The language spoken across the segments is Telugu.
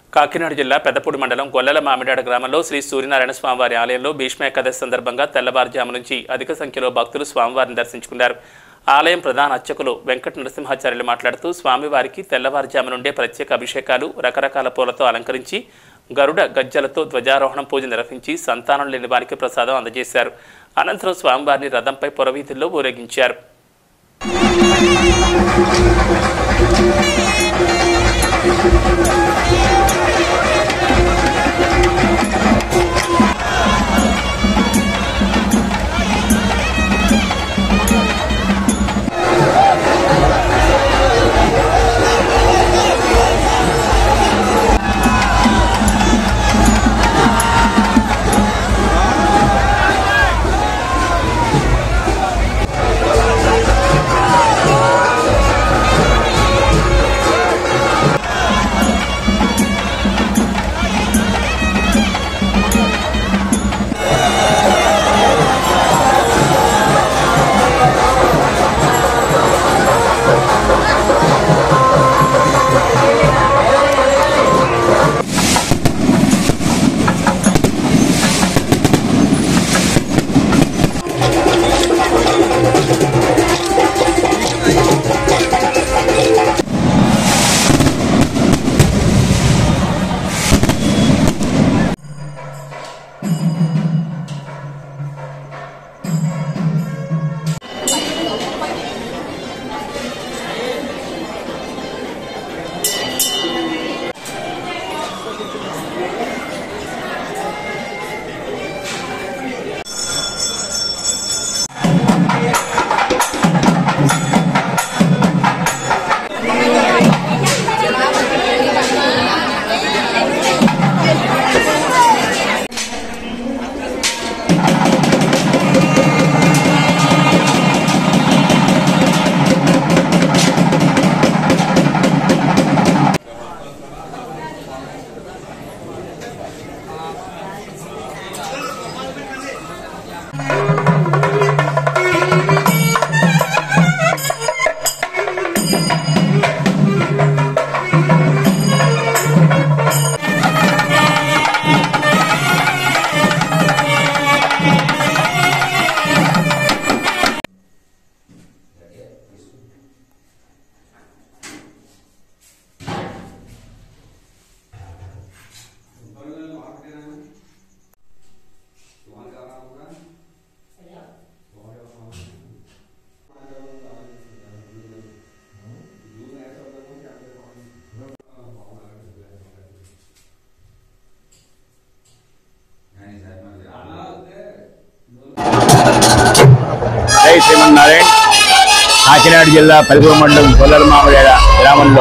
కాకినాడ జిల్లా పెద్దపూడి మండలం గొల్లల మామిడాడ గ్రామంలో శ్రీ సూర్యనారాయణ స్వామివారి ఆలయంలో భీష్మ ఏకాదశి సందర్భంగా తెల్లవారుజాము నుంచి అధిక సంఖ్యలో భక్తులు స్వామివారిని దర్శించుకున్నారు ఆలయం ప్రధాన అర్చకులు వెంకట నరసింహాచార్యులు మాట్లాడుతూ స్వామివారికి తెల్లవారుజాము నుండే ప్రత్యేక అభిషేకాలు రకరకాల పూలతో అలంకరించి గరుడ గజ్జలతో ధ్వజారోహణం పూజ నిర్వహించి సంతానం లేని వారికి ప్రసాదం అందజేశారు అనంతరం స్వామివారిని రథంపై పురవీధుల్లో ఊరేగించారు జై శ్రీమన్నారాయణ కాకినాడ జిల్లా పలుగురు మండలం కొల్లల మామిడాడ గ్రామంలో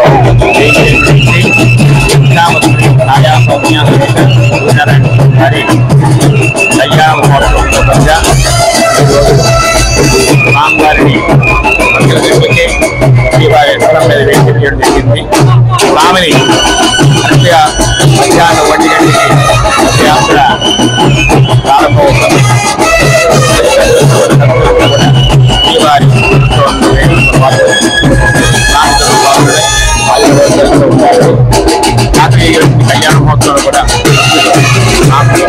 తాజా సౌమ్య సూర్యనారాయణ గారి కళ్యాణ మహోత్సవంలో భాగంగా ఈరోజు స్వామివారిని భక్తుల దగ్గరికి శ్రీవారి స్థలం మీద వేసి తీయడం జరిగింది స్వామిని మంచిగా మధ్యాహ్నం ఒంటి గంటకి మధ్యాహ్న ప్రారంభమవుతుంది శ్రీవారి రాత్రి కళ్యాణ మహోత్సవం కూడా